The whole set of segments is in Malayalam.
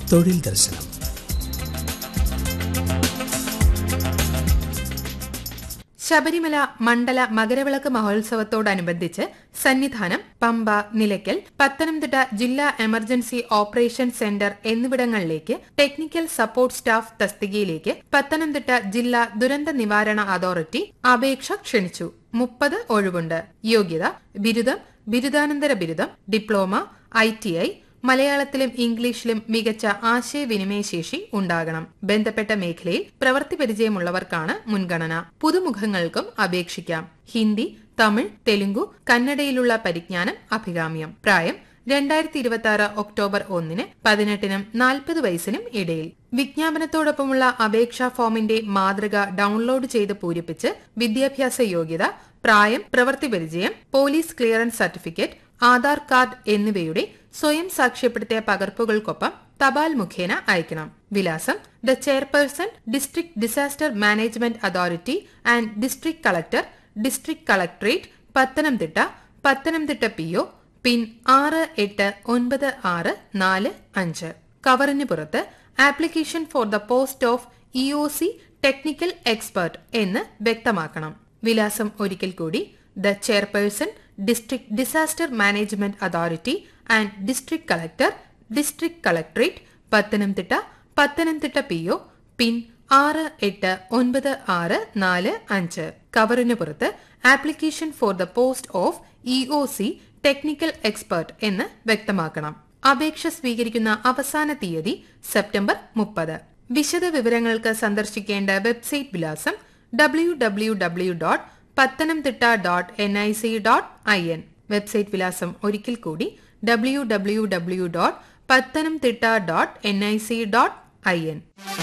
തൊഴിൽ ദർശനം ശബരിമല മണ്ഡല മകരവിളക്ക് മഹോത്സവത്തോടനുബന്ധിച്ച് സന്നിധാനം പമ്പ നിലയ്ക്കൽ പത്തനംതിട്ട ജില്ലാ എമർജൻസി ഓപ്പറേഷൻ സെന്റർ എന്നിവിടങ്ങളിലേക്ക് ടെക്നിക്കൽ സപ്പോർട്ട് സ്റ്റാഫ് തസ്തികയിലേക്ക് പത്തനംതിട്ട ജില്ലാ ദുരന്ത നിവാരണ അതോറിറ്റി അപേക്ഷ ക്ഷണിച്ചു മുപ്പത് ഒഴിവുണ്ട് യോഗ്യത ബിരുദം ബിരുദാനന്തര ബിരുദം ഡിപ്ലോമ ഐ ടി ഐ മലയാളത്തിലും ഇംഗ്ലീഷിലും മികച്ച ആശയവിനിമയ ശേഷി ഉണ്ടാകണം ബന്ധപ്പെട്ട മേഖലയിൽ പ്രവൃത്തി പരിചയമുള്ളവർക്കാണ് മുൻഗണന പുതുമുഖങ്ങൾക്കും അപേക്ഷിക്കാം ഹിന്ദി തമിഴ് തെലുങ്കു കന്നഡയിലുള്ള പരിജ്ഞാനം അഭികാമ്യം പ്രായം രണ്ടായിരത്തി ഇരുപത്തി ആറ് ഒക്ടോബർ ഒന്നിന് പതിനെട്ടിനും നാൽപ്പത് വയസ്സിനും ഇടയിൽ വിജ്ഞാപനത്തോടൊപ്പമുള്ള അപേക്ഷാ ഫോമിന്റെ മാതൃക ഡൌൺലോഡ് ചെയ്ത് പൂരിപ്പിച്ച് വിദ്യാഭ്യാസ യോഗ്യത പ്രായം പ്രവൃത്തി പരിചയം police clearance certificate Aadhaar card എന്നിവയുടെ സ്വയം സാക്ഷ്യപ്പെടുത്തിയ പകർപ്പുകൾക്കൊപ്പം തപാൽ മുഖേന അയക്കണം വിലാസം the chairperson district disaster management authority and district collector district collectorate Pathanamthitta Pathanamthitta P O pin ആറ് എട്ട് ഒൻപത് ആറ് നാല് അഞ്ച് കവറിന് പുറത്ത് application for the post of E O C technical expert എന്ന് വ്യക്തമാക്കണം വിലാസം ഒരിക്കൽ കൂടി the chairperson district disaster management authority and district collector district collectorate Pathanamthitta Pathanamthitta P O pin ആറ് എട്ട് ഒൻപത് ആറ് നാല് അഞ്ച് കവറിന് പുറത്ത് application for the post of E O C technical expert എന്ന് വ്യക്തമാക്കണം അപേക്ഷ സ്വീകരിക്കുന്ന അവസാന തീയതി സെപ്റ്റംബർ മുപ്പത് വിശദ വിവരങ്ങൾക്ക് സന്ദർശിക്കേണ്ട വെബ്സൈറ്റ് വിലാസം W W W dot Pathanamthitta dot N I C dot I N website വിലാസം ഒരിക്കൽ കൂടി W W W dot Pathanamthitta dot N I C dot I N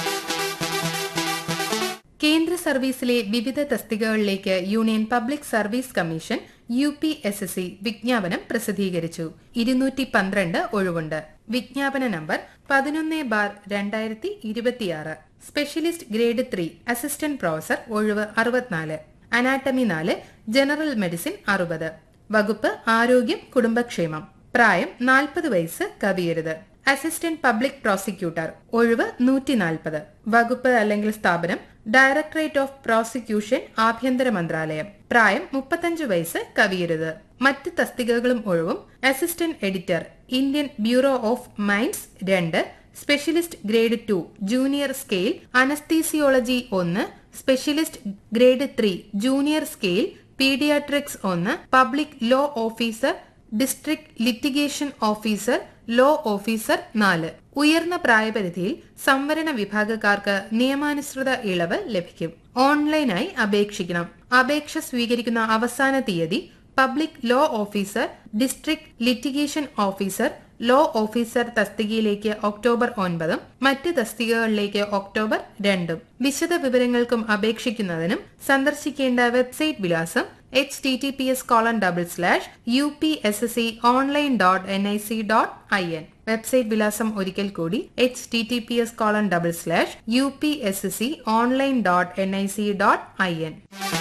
കേന്ദ്ര സർവീസിലെ വിവിധ തസ്തികകളിലേക്ക് Union Public Service Commission U P S S C വിജ്ഞാപനം പ്രസിദ്ധീകരിച്ചു ഇരുന്നൂറ്റി പന്ത്രണ്ട് ഒഴിവുണ്ട് വിജ്ഞാപന നമ്പർ പതിനൊന്ന് ബാർ രണ്ടായിരത്തി ഇരുപത്തിയാറ് specialist grade three assistant professor ഒഴിവ് അറുപത്തിനാല് അനാട്ടമി നാല് ജനറൽ മെഡിസിൻ അറുപത് വകുപ്പ് ആരോഗ്യം കുടുംബക്ഷേമം പ്രായം നാൽപ്പത് വയസ്സ് കവിയരുത് അസിസ്റ്റന്റ് പബ്ലിക് പ്രോസിക്യൂട്ടർ ഒഴിവ് നൂറ്റി നാൽപ്പത് വകുപ്പ് അല്ലെങ്കിൽ സ്ഥാപനം ഡയറക്ടറേറ്റ് ഓഫ് പ്രോസിക്യൂഷൻ ആഭ്യന്തര മന്ത്രാലയം പ്രായം മുപ്പത്തഞ്ച് വയസ്സ് കവിയരുത് മറ്റ് തസ്തികകളും ഒഴിവും assistant editor Indian Bureau of Mines രണ്ട് specialist grade two junior scale anaesthesiology ഒന്ന് specialist grade three junior scale paediatrics ഒന്ന് public law officer district litigation officer law officer നാല് ഉയർന്ന പ്രായപരിധിയിൽ സംവരണ വിഭാഗക്കാർക്ക് നിയമാനുസൃത ഇളവ് ലഭിക്കും ഓൺലൈനായി അപേക്ഷിക്കണം അപേക്ഷ സ്വീകരിക്കുന്ന അവസാന തീയതി public law officer district litigation officer law officer തസ്തികയിലേക്ക് ഒക്ടോബർ ഒൻപതും മറ്റ് തസ്തികകളിലേക്ക് ഒക്ടോബർ രണ്ടും വിശദ വിവരങ്ങൾക്കും അപേക്ഷിക്കുന്നതിനും സന്ദർശിക്കേണ്ട വെബ്സൈറ്റ് വിലാസം H T T P S colon double slash U P S S C online dot N I C dot I N website വിലാസം ഒരിക്കൽ കൂടി H T T P S colon double slash U P S S C online dot N I C dot I N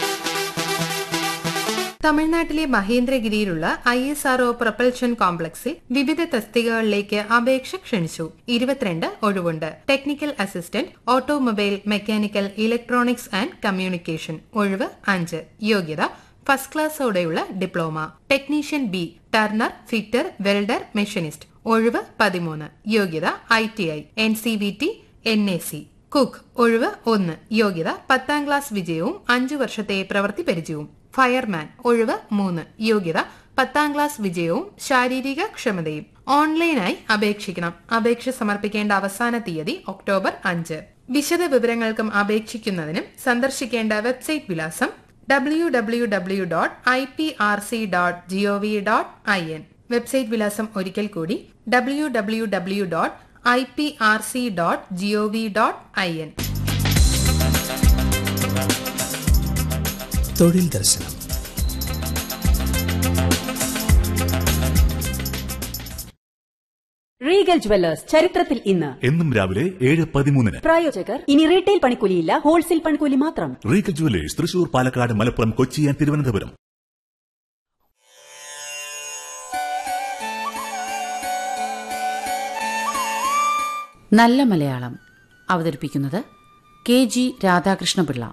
തമിഴ്നാട്ടിലെ മഹേന്ദ്രഗിരിയിലുള്ള ഐ എസ് ആർഒ പ്രൊപ്പൽഷൻ കോംപ്ലക്സിൽ വിവിധ തസ്തികകളിലേക്ക് അപേക്ഷ ക്ഷണിച്ചു ഇരുപത്തിരണ്ട് ഒഴിവുണ്ട് technical assistant automobile mechanical electronics and communication ഒഴിവ് അഞ്ച് യോഗ്യത ഫസ്റ്റ് ക്ലാസ്സോടെയുള്ള diploma technician B turner fitter welder machinist ഒഴിവ് പതിമൂന്ന് യോഗ്യത I T I N C V T N A C cook ഒഴിവ് ഒന്ന് യോഗ്യത പത്താം ക്ലാസ് വിജയവും അഞ്ചു വർഷത്തെ പ്രവൃത്തി പരിചയവും ഫയർമാൻ ഒഴിവ് മൂന്ന് യോഗ്യത പത്താം ക്ലാസ് വിജയവും ശാരീരിക ക്ഷമതയും ഓൺലൈനായി അപേക്ഷിക്കണം അപേക്ഷ സമർപ്പിക്കേണ്ട അവസാന തീയതി ഒക്ടോബർ അഞ്ച് വിശദ വിവരങ്ങൾക്കും അപേക്ഷിക്കുന്നതിനും സന്ദർശിക്കേണ്ട വെബ്സൈറ്റ് വിലാസം W W W dot I P R C dot G O V dot I N website വിലാസം ഒരിക്കൽ കൂടി W W W dot I P R C dot G O V dot I N തൊഴിൽ ദർശനം റീഗൽ ജുവല്ലേഴ്സ് ചരിത്രത്തിൽ ഇന്ന് എന്നും രാവിലെ ഏഴ് പതിമൂന്നിന് പ്രായോജകർ ഇനി റീറ്റെയിൽ പണിക്കൂലിയില്ല ഹോൾസെയിൽ പണിക്കൂലി മാത്രം Regal jewellers Thrissur Palakkad Malappuram Kochi and Thiruvananthapuram നല്ല മലയാളം അവതരിപ്പിക്കുന്നത് കെ ജി രാധാകൃഷ്ണപിള്ള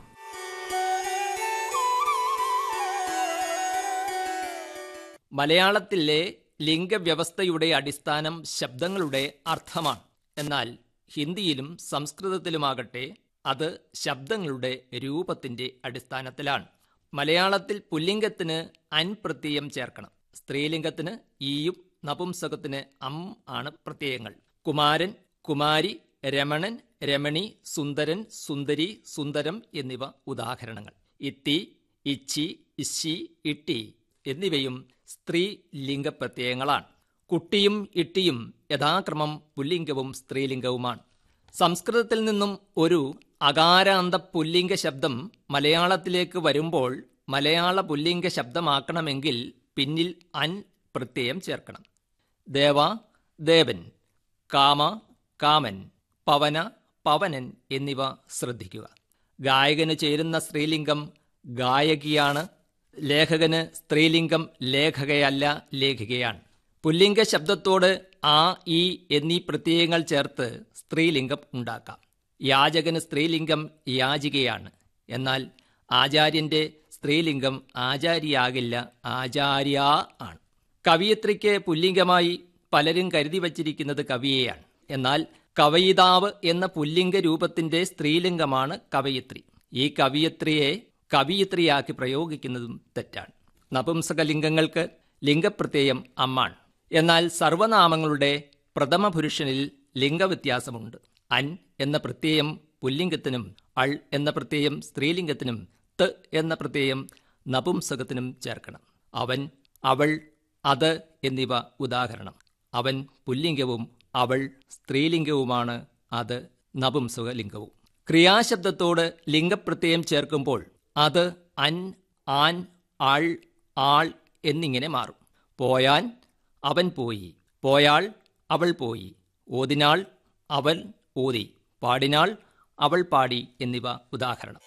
മലയാളത്തിലെ ലിംഗവ്യവസ്ഥയുടെ അടിസ്ഥാനം ശബ്ദങ്ങളുടെ അർത്ഥമാണ് എന്നാൽ ഹിന്ദിയിലും സംസ്കൃതത്തിലുമാകട്ടെ അത് ശബ്ദങ്ങളുടെ രൂപത്തിന്റെ അടിസ്ഥാനത്തിലാണ് മലയാളത്തിൽ പുല്ലിംഗത്തിന് അൻ പ്രത്യയം ചേർക്കണം സ്ത്രീലിംഗത്തിന് ഈയും നപുംസകത്തിന് അം ആണ് പ്രത്യയങ്ങൾ കുമാരൻ കുമാരി രമണൻ രമണി സുന്ദരൻ സുന്ദരി സുന്ദരം എന്നിവ ഉദാഹരണങ്ങൾ ഇത്തി ഇച്ചി ഇശി ഇട്ടി എന്നിവയും സ്ത്രീ ലിംഗപ്രത്യയങ്ങളാണ് കുട്ടിയും ഇട്ടിയും യഥാക്രമം പുല്ലിംഗവും സ്ത്രീലിംഗവുമാണ് സംസ്കൃതത്തിൽ നിന്നും ഒരു അകാരാന്ത പുല്ലിംഗ ശബ്ദം മലയാളത്തിലേക്ക് വരുമ്പോൾ മലയാള പുല്ലിംഗ ശബ്ദമാക്കണമെങ്കിൽ പിന്നിൽ അൻ പ്രത്യയം ചേർക്കണം ദേവ ദേവൻ കാമ കാമൻ പവന പവനൻ എന്നിവ ശ്രദ്ധിക്കുക ഗായകന് ചേരുന്ന സ്ത്രീലിംഗം ഗായകിയാണ് ലേഖകന് സ്ത്രീലിംഗം ലേഖകയല്ല ലേഖികയാണ് പുല്ലിംഗ ശബ്ദത്തോട് ആ ഈ എന്നീ പ്രത്യയങ്ങൾ ചേർത്ത് സ്ത്രീലിംഗം ഉണ്ടാക്കാം യാചകന് സ്ത്രീലിംഗം യാചികയാണ് എന്നാൽ ആചാര്യന്റെ സ്ത്രീലിംഗം ആചാരിയാകില്ല ആചാര്യ ആണ് കവിയത്രിക്ക് പുല്ലിംഗമായി പലരും കരുതി വച്ചിരിക്കുന്നത് കവിയെയാണ് എന്നാൽ കവയിതാവ് എന്ന പുല്ലിംഗ രൂപത്തിന്റെ സ്ത്രീലിംഗമാണ് കവയിത്രി ഈ കവിയത്രിയെ കവിയത്രിയാക്കി പ്രയോഗിക്കുന്നതും തെറ്റാണ് നപുംസകലിംഗങ്ങൾക്ക് ലിംഗപ്രത്യയം അമ്മാണ് എന്നാൽ സർവനാമങ്ങളുടെ പ്രഥമ പുരുഷനിൽ ലിംഗവ്യത്യാസമുണ്ട് അൻ എന്ന പ്രത്യയം പുല്ലിംഗത്തിനും അൾ എന്ന പ്രത്യയം സ്ത്രീലിംഗത്തിനും ത് എന്ന പ്രത്യയം നപുംസകത്തിനും ചേർക്കണം അവൻ അവൾ അത് എന്നിവ ഉദാഹരണം അവൻ പുല്ലിംഗവും അവൾ സ്ത്രീലിംഗവുമാണ് അത് നപുംസകലിംഗവും ക്രിയാശബ്ദത്തോട് ലിംഗപ്രത്യയം ചേർക്കുമ്പോൾ അത് അൻ ആൻ ആൾ ആൾ എന്നിങ്ങനെ മാറും പോയാൻ അവൻ പോയി പോയാൾ അവൾ പോയി ഓതിനാൾ അവൻ ഓതി പാടിനാൾ അവൾ പാടി എന്നിവ ഉദാഹരണം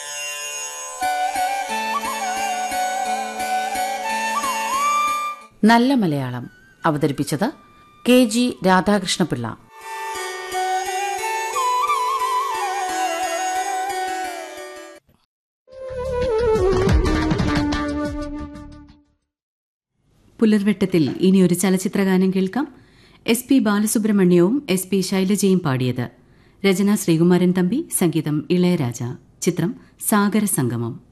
നല്ല മലയാളം അവതരിപ്പിച്ചത് കെ ജി രാധാകൃഷ്ണപിള്ള പുലർവെട്ടത്തിൽ ഇനിയൊരു ചലച്ചിത്രഗാനം കേൾക്കാം എസ് പി ബാലസുബ്രഹ്മണ്യവും എസ് പി ശൈലജയും പാടിയത് രചന ശ്രീകുമാരൻ തമ്പി സംഗീതം ഇളയരാജ ചിത്രം സാഗര സംഗമം